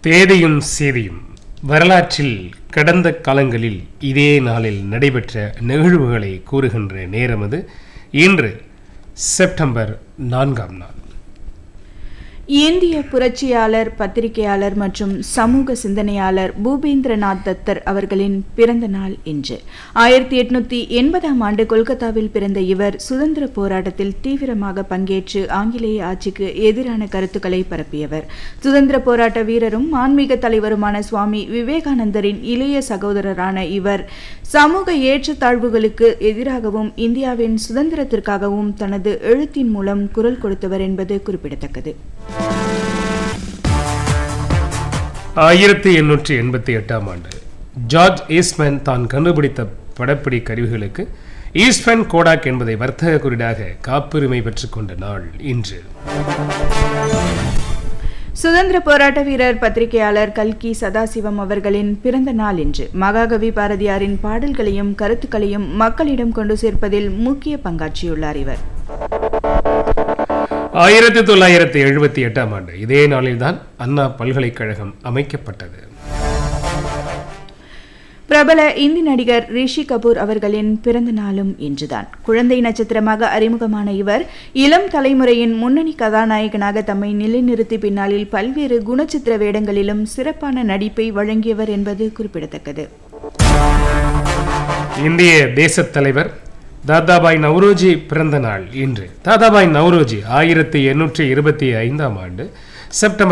தேதியும் சேதியும் வரலாற்றில் கடந்த காலங்களில் இதே நாளில் நடைபெற்ற நிகழ்வுகளை கூறுகின்ற நேரம் அது இன்று செப்டம்பர் நான்காம் நாள் இந்திய புரட்சியாளர் பத்திரிகையாளர் மற்றும் சமூக சிந்தனையாளர் பூபேந்திரநாத் தத்தர் அவர்களின் பிறந்த நாள் இன்று ஆயிரத்தி எட்நூத்தி எண்பதாம் ஆண்டு கொல்கத்தாவில் பிறந்த இவர் சுதந்திர போராட்டத்தில் தீவிரமாக பங்கேற்று ஆங்கிலேய ஆட்சிக்கு எதிரான கருத்துக்களை பரப்பியவர் சுதந்திர போராட்ட வீரரும் ஆன்மீக தலைவருமான சுவாமி விவேகானந்தரின் இளைய சகோதரரான இவர் சமூக ஏற்றத்தாழ்வுகளுக்கு எதிராகவும் இந்தியாவின் சுதந்திரத்திற்காகவும் தனது எழுத்தின் மூலம் குரல் கொடுத்தவர் என்பது குறிப்பிடத்தக்கது ஆயிரத்தி எண்ணூற்றி எண்பத்தி எட்டாம் ஆண்டு ஜார்ஜ் ஈஸ்ட்மேன் தான் கண்டுபிடித்த படப்பிடி கருவிகளுக்கு ஈஸ்ட்மேன் கோடாக் என்பதை வர்த்தக குறியீடாக காப்புரிமை பெற்றுக்கொண்ட நாள் இன்று சுதந்திர போராட்ட வீரர் பத்திரிகையாளர் கல்கி சதாசிவம் அவர்களின் பிறந்த நாள் இன்று மகாகவி பாரதியாரின் பாடல்களையும் கருத்துக்களையும் மக்களிடம் கொண்டு சேர்ப்பதில் முக்கிய பங்காற்றியுள்ளார் இவர் ஆயிரத்தி தொள்ளாயிரத்தி எழுபத்தி எட்டாம் ஆண்டு இதே நாளில்தான் அண்ணா பல்கலைக்கழகம் அமைக்கப்பட்டது பிரபல இந்தி நடிகர் ரிஷி கபூர் அவர்களின் பிறந்த நாளும் இன்றுதான் குழந்தை நட்சத்திரமாக அறிமுகமான இவர் இளம் தலைமுறையின் முன்னணி கதாநாயகனாக தம்மை நிலைநிறுத்தி பின்னாளில் பல்வேறு குணச்சித்திர வேடங்களிலும் சிறப்பான நடிப்பை வழங்கியவர் என்பது குறிப்பிடத்தக்கது இந்திய தேசத் தலைவர் தாதாபாய் நவ்ரோஜி பிறந்த நாள் இன்று தாதாபாய் நவ்ரோஜி ஆயிரத்தி எண்ணூற்றி இருபத்தி ஐந்தாம் ஆண்டு செப்டம்பர்